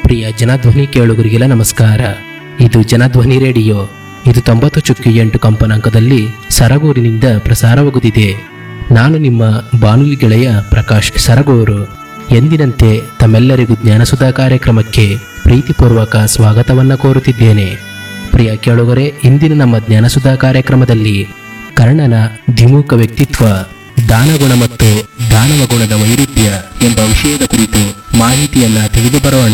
ಪ್ರಿಯ ಜನಧ್ವನಿ ಕೇಳುಗರಿಗೆಲ್ಲ ನಮಸ್ಕಾರ ಇದು ಜನಧ್ವನಿ ರೇಡಿಯೋ ಇದು ತೊಂಬತ್ತು ಚುಕ್ಕಿ ಎಂಟು ಕಂಪನಾಂಕದಲ್ಲಿ ಸರಗೂರಿನಿಂದ ಪ್ರಸಾರವಾಗುತ್ತಿದೆ ನಾನು ನಿಮ್ಮ ಬಾನುಲಿ ಗೆಳೆಯ ಪ್ರಕಾಶ್ ಸರಗೂರು ಎಂದಿನಂತೆ ತಮ್ಮೆಲ್ಲರಿಗೂ ಜ್ಞಾನಸುಧಾ ಕಾರ್ಯಕ್ರಮಕ್ಕೆ ಪ್ರೀತಿಪೂರ್ವಕ ಸ್ವಾಗತವನ್ನ ಕೋರುತ್ತಿದ್ದೇನೆ ಪ್ರಿಯ ಕೇಳುಗರೆ ಇಂದಿನ ನಮ್ಮ ಜ್ಞಾನಸುಧಾ ಕಾರ್ಯಕ್ರಮದಲ್ಲಿ ಕರ್ಣನ ದ್ವಿಮುಖ ವ್ಯಕ್ತಿತ್ವ ದಾನಗುಣ ಮತ್ತು ದಾನವ ಗುಣದ ವೈರುಧ್ಯ ಎಂಬ ವಿಷಯದ ಕುರಿತು ಮಾಹಿತಿಯನ್ನ ತಿಳಿದು ಬರೋಣ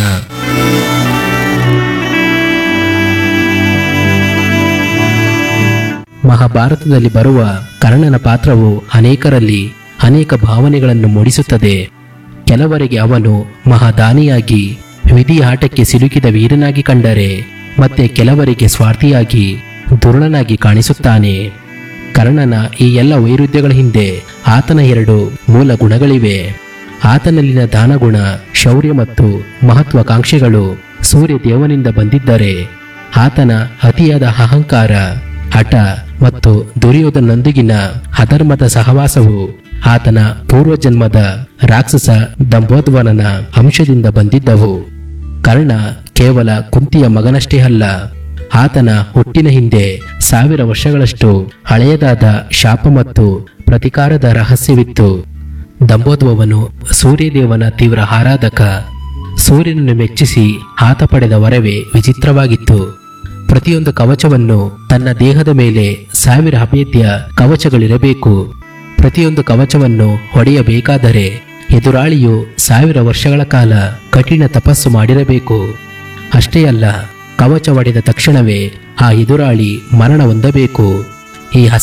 ಮಹಾಭಾರತದಲ್ಲಿ ಬರುವ ಕರ್ಣನ ಪಾತ್ರವು ಅನೇಕರಲ್ಲಿ ಅನೇಕ ಭಾವನೆಗಳನ್ನು ಮೂಡಿಸುತ್ತದೆ ಕೆಲವರಿಗೆ ಅವನು ಮಹಾದಾನಿಯಾಗಿ ವಿಧಿ ಆಟಕ್ಕೆ ಸಿಲುಕಿದ ವೀರನಾಗಿ ಕಂಡರೆ ಮತ್ತೆ ಕೆಲವರಿಗೆ ಸ್ವಾರ್ಥಿಯಾಗಿ ದುರುಳನಾಗಿ ಕಾಣಿಸುತ್ತಾನೆ ಕರ್ಣನ ಈ ಎಲ್ಲ ವೈರುಧ್ಯಗಳ ಹಿಂದೆ ಆತನ ಎರಡು ಮೂಲ ಗುಣಗಳಿವೆ ಆತನಲ್ಲಿನ ದಾನಗುಣ ಶೌರ್ಯ ಮತ್ತು ಮಹತ್ವಾಕಾಂಕ್ಷೆಗಳು ಸೂರ್ಯ ದೇವನಿಂದ ಬಂದಿದ್ದರೆ ಆತನ ಅತಿಯಾದ ಅಹಂಕಾರ ಹಠ ಮತ್ತು ದುರ್ಯೋಧನೊಂದಿಗಿನ ಅಧರ್ಮದ ಸಹವಾಸವು ಆತನ ಪೂರ್ವಜನ್ಮದ ರಾಕ್ಷಸ ದಂಬೋದ್ವನನ ಅಂಶದಿಂದ ಬಂದಿದ್ದವು ಕರ್ಣ ಕೇವಲ ಕುಂತಿಯ ಮಗನಷ್ಟೇ ಅಲ್ಲ ಆತನ ಹುಟ್ಟಿನ ಹಿಂದೆ ಸಾವಿರ ವರ್ಷಗಳಷ್ಟು ಹಳೆಯದಾದ ಶಾಪ ಮತ್ತು ಪ್ರತಿಕಾರದ ರಹಸ್ಯವಿತ್ತು ದಂಬೋದ್ವವನು ಸೂರ್ಯದೇವನ ತೀವ್ರ ಆರಾಧಕ ಸೂರ್ಯನನ್ನು ಮೆಚ್ಚಿಸಿ ಆತ ಪಡೆದ ವರವೇ ವಿಚಿತ್ರವಾಗಿತ್ತು ಪ್ರತಿಯೊಂದು ಕವಚವನ್ನು ತನ್ನ ದೇಹದ ಮೇಲೆ ಸಾವಿರ ಅಭೇದ್ಯ ಕವಚಗಳಿರಬೇಕು ಪ್ರತಿಯೊಂದು ಕವಚವನ್ನು ಹೊಡೆಯಬೇಕಾದರೆ ಎದುರಾಳಿಯು ಸಾವಿರ ವರ್ಷಗಳ ಕಾಲ ಕಠಿಣ ತಪಸ್ಸು ಮಾಡಿರಬೇಕು ಅಷ್ಟೇ ಅಲ್ಲ ಕವಚ ಒಡೆದ ತಕ್ಷಣವೇ ಆ ಎದುರಾಳಿ ಮರಣ ಹೊಂದಬೇಕು ಈ